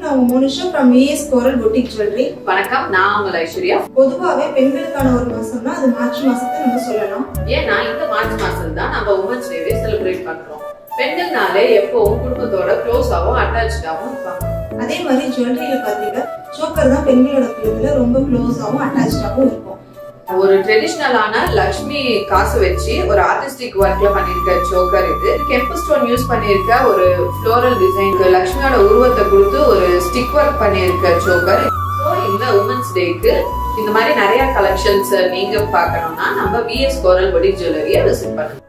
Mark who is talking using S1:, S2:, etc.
S1: நான் உங்க Monisha from AS coral boutique jewellery
S2: வணக்கம் நான் உங்கள் ஐஸ்வர்யா
S1: பொதுவாகவே பெண்களுக்கான ஒரு மாசம்னா அது மார்ச் மாசத்தை நம்ம சொல்லலாம்
S2: ஏன்னா இந்த மார்ச் மாசம் தான் நம்ம உமன்ஸ் டேவே செலிப்ரேட் பண்றோம் பெண்கள்னாலே எப்பவும் குடும்பத்தோட க்ளோஸாவும் அட்டாச்சாவும் இருப்பாங்க
S1: அதே மாதிரி ஜுவல்லரியில பாத்தீங்கன்னா சோக்கர் தான் பெண்களோட குழுவில் ரொம்ப க்ளோஸாவும் அட்டாச்சாவும் இருக்கும்
S2: ஒரு ட்ரெடிஷ்னலான லக்ஷ்மி காசு வச்சு ஒரு ஆர்டிஸ்டிக் ஒர்க்ல பண்ணிருக்க சோக்கர் இது கெம்பு ஸ்டோன் யூஸ் பண்ணிருக்க ஒரு ஃப்ளோரல் டிசைன் லக்ஷ்மியோட உருவத்தை கொடுத்து ஒரு ஸ்டிக் ஒர்க் பண்ணிருக்க சோக்கர் ஸோ இந்த உமன்ஸ் டேக்கு இந்த மாதிரி நிறைய கலெக்ஷன்ஸ் நீங்க பார்க்கணும்னா நம்ம விஎஸ் கோரல் பொடி ஜுவல்லரியை விசிட் பண்ணுங்க